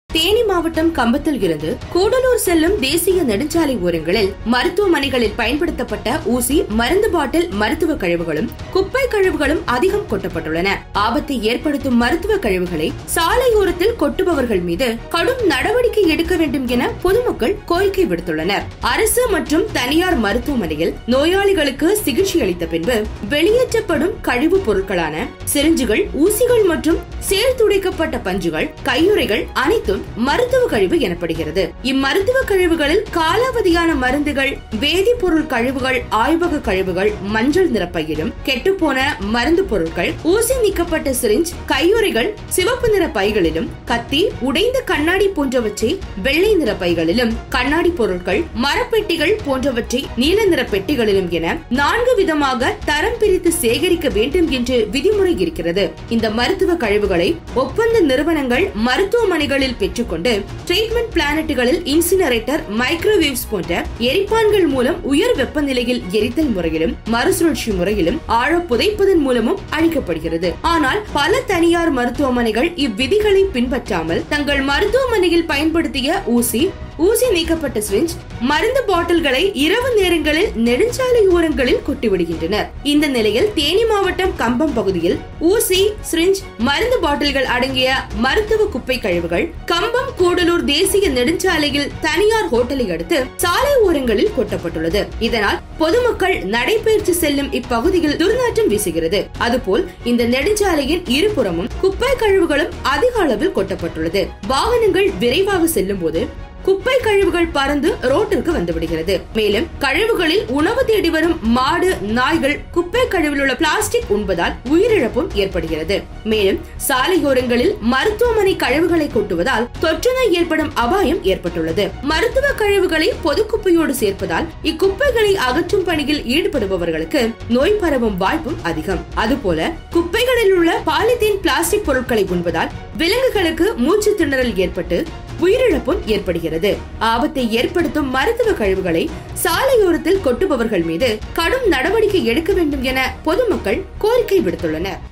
தேனி மாவட்டம் கம்பத்தில் இருந்து கூடலூர் செல்லும் தேசிய நெடுஞ்சாலை ஓரங்களில் மருத்துவமனைகளில் பயன்படுத்தப்பட்ட ஊசி மருந்து பாட்டில் மருத்துவ கழிவுகளும் குப்பை கழிவுகளும் அதிகம் கொட்டப்பட்டுள்ளன ஆபத்தை ஏற்படுத்தும் மருத்துவ கழிவுகளை சாலையோரத்தில் கொட்டுபவர்கள் மீது கடும் நடவடிக்கை எடுக்க வேண்டும் என பொதுமக்கள் கோரிக்கை விடுத்துள்ளனர் அரசு மற்றும் தனியார் மருத்துவமனையில் நோயாளிகளுக்கு சிகிச்சை அளித்த பின்பு வெளியேற்றப்படும் கழிவுப் பொருட்களான சிரிஞ்சுகள் ஊசிகள் மற்றும் சேர்த்துடைக்கப்பட்ட பஞ்சுகள் கையுறைகள் அனைத்தும் மருத்துவ கழிவு எனப்படுகிறது இம்மருத்துவ கழிவுகளில் காலாவதியான மருந்துகள் வேதிப்பொருள் கழிவுகள் ஆய்வக கழிவுகள் மஞ்சள் நிற பையிலும் கெட்டுப்போன மருந்து பொருட்கள் ஊசி நீக்கப்பட்ட சிரிஞ்ச் கையுறைகள் சிவப்பு நிற பைகளிலும் கத்தி உடைந்த கண்ணாடி போன்றவற்றை வெள்ளை நிற பைகளிலும் கண்ணாடி பொருட்கள் மரப்பெட்டிகள் போன்றவற்றை நீல நிற பெட்டிகளிலும் என நான்கு விதமாக தரம் பிரித்து சேகரிக்க வேண்டும் என்று விதிமுறை இருக்கிறது இந்த மருத்துவ கழிவுகளை ஒப்பந்த நிறுவனங்கள் மருத்துவமனைகளில் பெற்றுக்கொண்டு ட்ரீட்மெண்ட் பிளானட்டுகளில் இன்சினரேட்டர் மைக்ரோவேவ்ஸ் போன்ற எரிப்பான்கள் மூலம் உயர் வெப்பநிலையில் எரித்தல் முறையிலும் மறுசுழற்சி முறையிலும் ஆழ புதைப்பதன் மூலமும் அழிக்கப்படுகிறது ஆனால் பல தனியார் மருத்துவமனைகள் இவ்விதிகளை பின்பற்றாமல் தங்கள் மருத்துவமனையில் பயன்படுத்திய ஊசி ஊசி நீக்கப்பட்ட சிரிஞ்ச் மருந்து பாட்டில்களை இரவு நேரங்களில் நெடுஞ்சாலை ஓரங்களில் கொட்டிவிடுகின்றனர் இந்த நிலையில் தேனி மாவட்டம் கம்பம் பகுதியில் ஊசி சிரிஞ்ச் மருந்து பாட்டில்கள் அடங்கிய மருத்துவ குப்பை கழிவுகள் கம்பம் கூடலூர் தேசிய நெடுஞ்சாலையில் தனியார் ஹோட்டலை அடுத்து சாலை ஓரங்களில் கொட்டப்பட்டுள்ளது இதனால் பொதுமக்கள் நடைபயிற்சி செல்லும் இப்பகுதியில் துர்நாற்றம் வீசுகிறது அதுபோல் இந்த நெடுஞ்சாலையின் இருபுறமும் குப்பை கழிவுகளும் அதிக அளவில் கொட்டப்பட்டுள்ளது வாகனங்கள் விரைவாக செல்லும் போது குப்பை கழிவுகள் பறந்து ரோட்டிற்கு வந்து விடுகிறது மேலும் கழிவுகளில் உணவு தேடி வரும் மாடு நாய்கள் குப்பை கழிவில் உள்ள பிளாஸ்டிக் உண்பதால் உயிரிழப்பும் ஏற்படுகிறது மேலும் சாலையோரங்களில் மருத்துவமனை கழிவுகளை கொட்டுவதால் தொற்று நோய் ஏற்படும் அபாயம் ஏற்பட்டுள்ளது மருத்துவ கழிவுகளை பொது குப்பையோடு சேர்ப்பதால் இக்குப்பைகளை அகற்றும் பணியில் ஈடுபடுபவர்களுக்கு நோய் பரவும் வாய்ப்பும் அதிகம் அதுபோல குப்பைகளில் உள்ள பாலித்தீன் பிளாஸ்டிக் பொருட்களை உண்பதால் விலங்குகளுக்கு மூச்சு திணறல் ஏற்பட்டு உயிரிழப்பும் ஏற்படுகிறது ஆபத்தை ஏற்படுத்தும் மருத்துவ கழிவுகளை சாலையோரத்தில் கொட்டுபவர்கள் மீது கடும் நடவடிக்கை எடுக்க வேண்டும் என பொதுமக்கள் கோரிக்கை விடுத்துள்ளனர்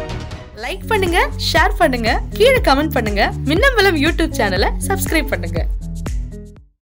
லைக் பண்ணுங்க ஷேர் பண்ணுங்க கீழே கமெண்ட் பண்ணுங்க மின்னம்பலம் யூடியூப் சேனலை சப்ஸ்கிரைப் பண்ணுங்க